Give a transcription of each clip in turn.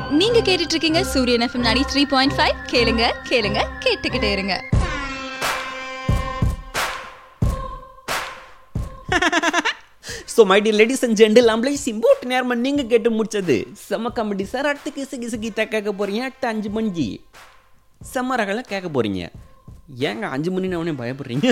நீங்க கேட்டுட்டு இருக்கீங்க சூரியன் எஃப்எம் நாடி த்ரீ பாயிண்ட் ஃபைவ் கேளுங்க கேளுங்க கேட்டுக்கிட்டே இருங்க so my dear ladies and gentle ஆம்பளை சிம்போட் நேரமாக நீங்கள் கேட்டு முடிச்சது செம்ம காமெடி சார் அடுத்து கிசு கிசு கீதா கேட்க போகிறீங்க அடுத்து அஞ்சு மணிக்கு செம்ம ரகலை கேட்க போகிறீங்க ஏங்க அஞ்சு மணின்னு அவனே பயப்படுறீங்க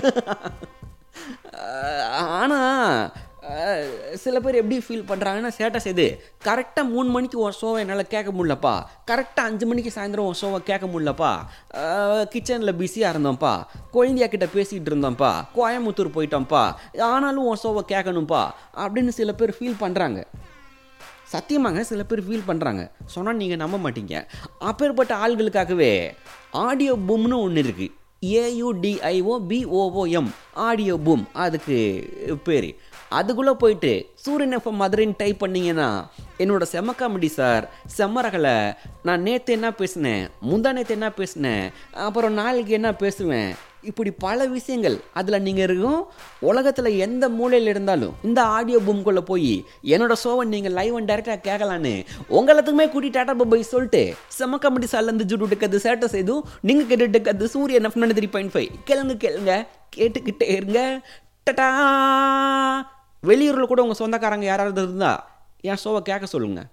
ஆனால் சில பேர் எப்படி ஃபீல் பண்ணுறாங்கன்னா சேட்டஸ் இது கரெக்டாக மூணு மணிக்கு ஒரு ஷோவை என்னால் கேட்க முடியலப்பா கரெக்டாக அஞ்சு மணிக்கு சாயந்தரம் ஒரு ஷோவை கேட்க முடியலப்பா கிச்சனில் பிஸியாக இருந்தோம்ப்பா குழந்தையா கிட்ட பேசிகிட்டு இருந்தோம்ப்பா கோயம்புத்தூர் போயிட்டோம்ப்பா ஆனாலும் ஒரு ஷோவை கேட்கணும்ப்பா அப்படின்னு சில பேர் ஃபீல் பண்ணுறாங்க சத்தியமாங்க சில பேர் ஃபீல் பண்ணுறாங்க சொன்னால் நீங்கள் நம்ப மாட்டீங்க அப்பேற்பட்ட ஆள்களுக்காகவே ஆடியோ பூம்னு ஒன்று இருக்குது ஏயுடிஐஓ பிஓஓஎம் ஆடியோ பூம் அதுக்கு பேர் அதுக்குள்ளே போயிட்டு சூரியன் எஃப்எம் மதுரைன்னு டைப் பண்ணீங்கன்னா என்னோட செம்ம காமெடி சார் செம்ம ரகலை நான் நேற்று என்ன பேசினேன் முந்தா நேற்று என்ன பேசினேன் அப்புறம் நாளைக்கு என்ன பேசுவேன் இப்படி பல விஷயங்கள் அதில் நீங்கள் இருக்கும் உலகத்தில் எந்த மூலையில் இருந்தாலும் இந்த ஆடியோ பூம்குள்ளே போய் என்னோட ஷோவை நீங்கள் லைவ் அண்ட் டேரெக்டாக கேட்கலான்னு உங்களத்துக்குமே கூட்டி டாட்டா பாய் சொல்லிட்டு செம்ம காமெடி சார்லேருந்து ஜுட்டு இருக்கிறது சேட்டை செய்தும் நீங்கள் கேட்டுட்டு இருக்கிறது சூரியன் எஃப் த்ரீ பாயிண்ட் ஃபைவ் கேளுங்க கேளுங்க கேட்டுக்கிட்டே இருங்க டட்டா வெளியூரில் கூட உங்கள் சொந்தக்காரங்க யாராவது இருந்தால் என் ஷோவை கேட்க சொல்லுங்கள்